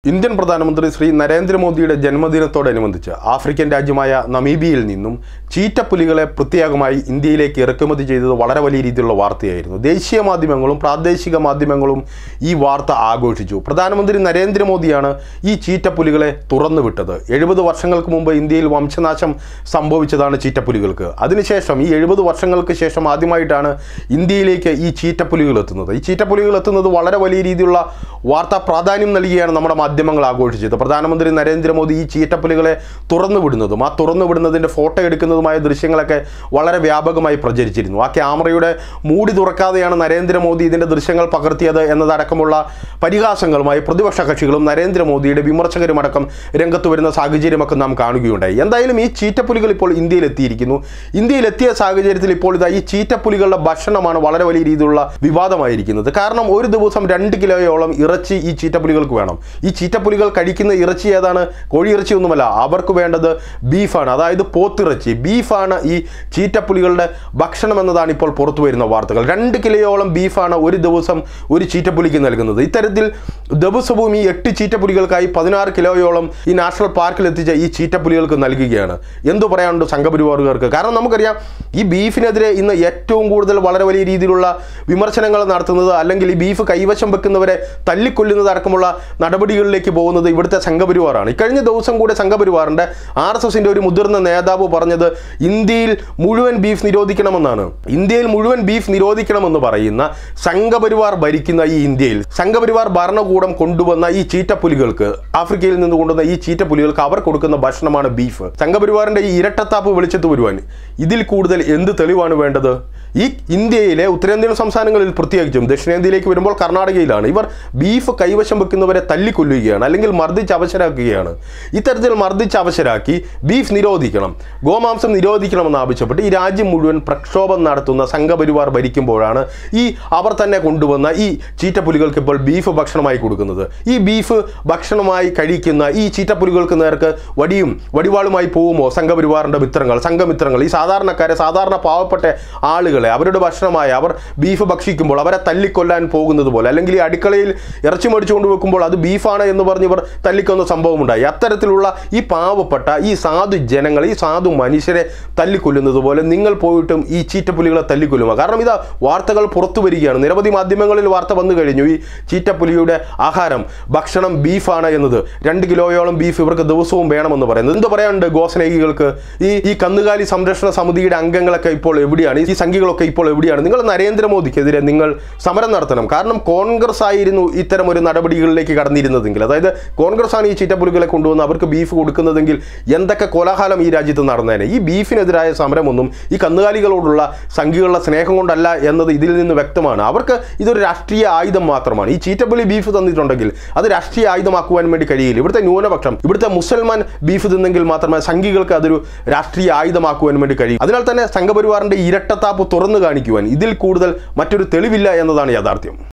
Indian പ്രധാനമന്ത്രി ശ്രീ നരേന്ദ്രമോദിയുടെ ജന്മദിനത്തോടനുബന്ധിച്ച് African രാജ്യമായ നമീബിയയിൽ നിന്നും ചീറ്റപ്പുലികളെ പ്രത്യേകമായി ഇന്ത്യയിലേക്ക് ഇറക്കുമതി ചെയ്തത് വളരെ വലിയ രീതിയിലുള്ള വാർത്തയായിരുന്നു ദേശീയ മാധ്യമങ്ങളും പ്രാദേശിക മാധ്യമങ്ങളും ഈ വാർത്ത ആഘോഷിച്ചു പ്രധാനമന്ത്രി നരേന്ദ്രമോദിയാണ് ഈ ചീറ്റപ്പുലികളെ തുറന്നുവിട്ടത് എഴുപത് വർഷങ്ങൾക്ക് മുമ്പ് ഇന്ത്യയിൽ വംശനാശം സംഭവിച്ചതാണ് ചീറ്റപ്പുലികൾക്ക് അതിനുശേഷം ഈ എഴുപത് വർഷങ്ങൾക്ക് ശേഷം ആദ്യമായിട്ടാണ് ഇന്ത്യയിലേക്ക് ഈ ചീറ്റപ്പുലികൾ എത്തുന്നത് ഈ ചീറ്റപ്പുലികൾ എത്തുന്നത് വളരെ വലിയ രീതിയിലുള്ള വാർത്താ പ്രാധാന്യം നൽകിയാണ് നമ്മുടെ മാധ്യമങ്ങൾ ആഘോഷിച്ചത് പ്രധാനമന്ത്രി നരേന്ദ്രമോദി ഈ ചീറ്റപ്പുലികളെ തുറന്നുവിടുന്നതും ആ തുറന്നുവിടുന്നതിൻ്റെ ഫോട്ടോ എടുക്കുന്നതുമായ ദൃശ്യങ്ങളൊക്കെ വളരെ വ്യാപകമായി പ്രചരിച്ചിരുന്നു ആ ക്യാമറയുടെ മൂടി തുറക്കാതെയാണ് നരേന്ദ്രമോദി ഇതിൻ്റെ ദൃശ്യങ്ങൾ പകർത്തിയത് എന്നതടക്കമുള്ള പരിഹാസങ്ങളുമായി പ്രതിപക്ഷ കക്ഷികളും നരേന്ദ്രമോദിയുടെ വിമർശകരുമടക്കം രംഗത്ത് വരുന്ന സാഹചര്യമൊക്കെ നാം കാണുകയുണ്ടായി എന്തായാലും ഈ ചീറ്റപ്പുലികൾ ഇപ്പോൾ ഇന്ത്യയിൽ എത്തിയിരിക്കുന്നു ഇന്ത്യയിൽ എത്തിയ സാഹചര്യത്തിൽ ഇപ്പോൾ ഇതാ ഈ ചീറ്റപ്പുലികളുടെ ഭക്ഷണമാണ് വളരെ വലിയ രീതിയിലുള്ള വിവാദമായിരിക്കുന്നത് കാരണം ഒരു ദിവസം രണ്ട് കിലോയോളം ഇറച്ചി ഈ ചീറ്റപ്പുലികൾക്ക് വേണം ഈ ചീറ്റപ്പുലികൾ കഴിക്കുന്ന ഇറച്ചി ഏതാണ് കോഴിയിറച്ചി ഒന്നുമല്ല അവർക്ക് വേണ്ടത് ബീഫാണ് അതായത് പോത്തിറച്ചി ബീഫാണ് ഈ ചീറ്റപ്പുലികളുടെ ഭക്ഷണം എന്നതാണ് ഇപ്പോൾ പുറത്തു വരുന്ന വാർത്തകൾ രണ്ട് കിലോയോളം ബീഫാണ് ഒരു ദിവസം ഒരു ചീറ്റപ്പുലിക്ക് നൽകുന്നത് ഇത്തരത്തിൽ ദിവസവും ഈ എട്ട് ചീറ്റപ്പുലികൾക്കായി പതിനാറ് കിലോയോളം ഈ നാഷണൽ പാർക്കിൽ എത്തിച്ച ഈ ചീറ്റപ്പുലികൾക്ക് നൽകുകയാണ് എന്തു പറയാനുണ്ട് സംഘപരിവാറുകാർക്ക് കാരണം നമുക്കറിയാം ഈ ബീഫിനെതിരെ ഇന്ന് ഏറ്റവും കൂടുതൽ വളരെ വലിയ രീതിയിലുള്ള വിമർശനങ്ങൾ നടത്തുന്നത് അല്ലെങ്കിൽ ഈ ബീഫ് കൈവശം വെക്കുന്നവരെ തല്ലിക്കൊല്ലുന്നത് അടക്കമുള്ള നടപടികളിലേക്ക് പോകുന്നത് ഇവിടുത്തെ സംഘപരിവാറാണ് ഇക്കഴിഞ്ഞ ദിവസം കൂടെ സംഘപരിവാറിൻ്റെ ആർ എസ് എസിൻ്റെ ഒരു മുതിർന്ന നേതാവ് പറഞ്ഞത് ഇന്ത്യയിൽ മുഴുവൻ ബീഫ് നിരോധിക്കണമെന്നാണ് ഇന്ത്യയിൽ മുഴുവൻ ബീഫ് നിരോധിക്കണമെന്ന് പറയുന്ന സംഘപരിവാർ ഭരിക്കുന്ന ഈ ഇന്ത്യയിൽ സംഘപരിവാർ ഭരണകൂടം കൊണ്ടുവന്ന ഈ ചീറ്റപ്പുലികൾക്ക് ആഫ്രിക്കയിൽ നിന്ന് കൊണ്ടുവന്ന ഈ ചീറ്റപ്പുലികൾക്ക് അവർ കൊടുക്കുന്ന ഭക്ഷണമാണ് ബീഫ് സംഘപരിവാറിന്റെ ഈ ഇരട്ടത്താപ്പ് വെളിച്ചത്ത് വരുവാൻ ഇതിൽ കൂടുതൽ എന്ത് തെളിവാണ് വേണ്ടത് ഈ ഇന്ത്യയിലെ ഉത്തരേന്ത്യൻ സംസ്ഥാനങ്ങളിൽ പ്രത്യേകിച്ചും ദക്ഷിണേന്ത്യയിലേക്ക് വരുമ്പോൾ കർണാടകയിലാണ് ഇവർ ബീഫ് കൈവശം വെക്കുന്നവരെ തല്ലിക്കൊല്ലുകയാണ് അല്ലെങ്കിൽ മർദ്ദിച്ച് അവശരാക്കുകയാണ് ഇത്തരത്തിൽ മർദ്ദിച്ച് അവശരാക്കി ബീഫ് നിരോധിക്കണം ഗോമാംസം നിരോധിക്കണമെന്ന് ആവശ്യപ്പെട്ട് ഈ രാജ്യം മുഴുവൻ പ്രക്ഷോഭം നടത്തുന്ന സംഘപരിവാർ ഭരിക്കുമ്പോഴാണ് ഈ അവർ തന്നെ കൊണ്ടുവന്ന ഈ ചീറ്റപ്പുലികൾക്ക് ഇപ്പോൾ ബീഫ് ഭക്ഷണമായി കൊടുക്കുന്നത് ഈ ബീഫ് ഭക്ഷണമായി കഴിക്കുന്ന ഈ ചീറ്റപ്പുലികൾക്ക് നേർക്ക് വടിയും വടിവാളുമായി പോകുമോ സംഘപരിവാറിൻ്റെ മിത്രങ്ങൾ സംഘമിത്രങ്ങൾ ഈ സാധാരണക്കാരെ സാധാരണ പാവപ്പെട്ട ആളുകളെ അവരുടെ ഭക്ഷണമായ അവർ ബീഫ് ഭക്ഷിക്കുമ്പോൾ അവരെ തല്ലിക്കൊല്ലാൻ പോകുന്നത് പോലെ അല്ലെങ്കിൽ ഈ അടുക്കളയിൽ ഇറച്ചി മേടിച്ചുകൊണ്ട് വെക്കുമ്പോൾ അത് ബീഫാണ് എന്ന് പറഞ്ഞ് ഇവർ തല്ലിക്കൊന്ന സംഭവമുണ്ടായി അത്തരത്തിലുള്ള ഈ പാവപ്പെട്ട ഈ സാധു ജനങ്ങൾ ഈ സാധു മനുഷ്യരെ തല്ലിക്കൊല്ലുന്നത് പോലെ നിങ്ങൾ പോയിട്ടും ഈ ചീറ്റപ്പുലികളെ തല്ലിക്കൊല്ലുക കാരണം ഇതാ വാർത്തകൾ പുറത്തു വരികയാണ് നിരവധി മാധ്യമങ്ങളിൽ വാർത്ത വന്നു കഴിഞ്ഞു ഈ ചീറ്റപ്പുലിയുടെ ആഹാരം ഭക്ഷണം ബീഫാണ് എന്നത് രണ്ട് കിലോയോളം ബീഫ് ഇവർക്ക് ദിവസവും വേണമെന്ന് പറയുന്നത് എന്ത് പറയാനുണ്ട് ഗോസ്നേഹികൾക്ക് ഈ ഈ കന്നുകാലി സംരക്ഷണ സമിതിയുടെ അംഗങ്ങളൊക്കെ ഇപ്പോൾ എവിടെയാണ് ഈ സംഘികളൊക്കെ ഇപ്പോൾ എവിടെയാണ് നിങ്ങൾ നരേന്ദ്രമോദിക്കെതിരെ നിങ്ങൾ സമരം നടത്തണം കാരണം കോൺഗ്രസ് ആയിരുന്നു ഇത്തരം ഒരു നടപടികളിലേക്ക് കടന്നിരുന്നതെങ്കിൽ അതായത് കോൺഗ്രസ് ആണ് ഈ ചീറ്റപ്പുലികളെ കൊണ്ടുവന്ന് അവർക്ക് ബീഫ് കൊടുക്കുന്നതെങ്കിൽ എന്തൊക്കെ കോലാഹലം ഈ രാജ്യത്ത് നടന്നേനെ ഈ ബീഫിനെതിരായ സമരമൊന്നും ഈ കന്നുകാലികളോടുള്ള സംഘികളുടെ സ്നേഹം കൊണ്ടല്ല എന്നത് ഇതിൽ നിന്ന് വ്യക്തമാണ് അവർക്ക് ഇതൊരു രാഷ്ട്രീയ ആയുധം മാത്രമാണ് ഈ ചീറ്റപ്പുലി ബീഫ് തന്നിട്ടുണ്ടെങ്കിൽ അത് രാഷ്ട്രീയ ആയുധമാക്കുവാൻ വേണ്ടി കഴിയില്ല ഇവിടുത്തെ ന്യൂനപക്ഷം ഇവിടുത്തെ മുസൽമാൻ ബീഫ് തിന്നെങ്കിൽ മാത്രമേ സംഘികൾക്ക് അതൊരു രാഷ്ട്രീയ ആയുധമാക്കുവാൻ വേണ്ടി കഴിയും അതിനാൽ തന്നെ സംഘപരിവാറിന്റെ ഇരട്ടത്താപ്പ് തുറന്നു കാണിക്കുവാൻ ഇതിൽ കൂടുതൽ മറ്റൊരു തെളിവില്ല എന്നതാണ് യാഥാർത്ഥ്യം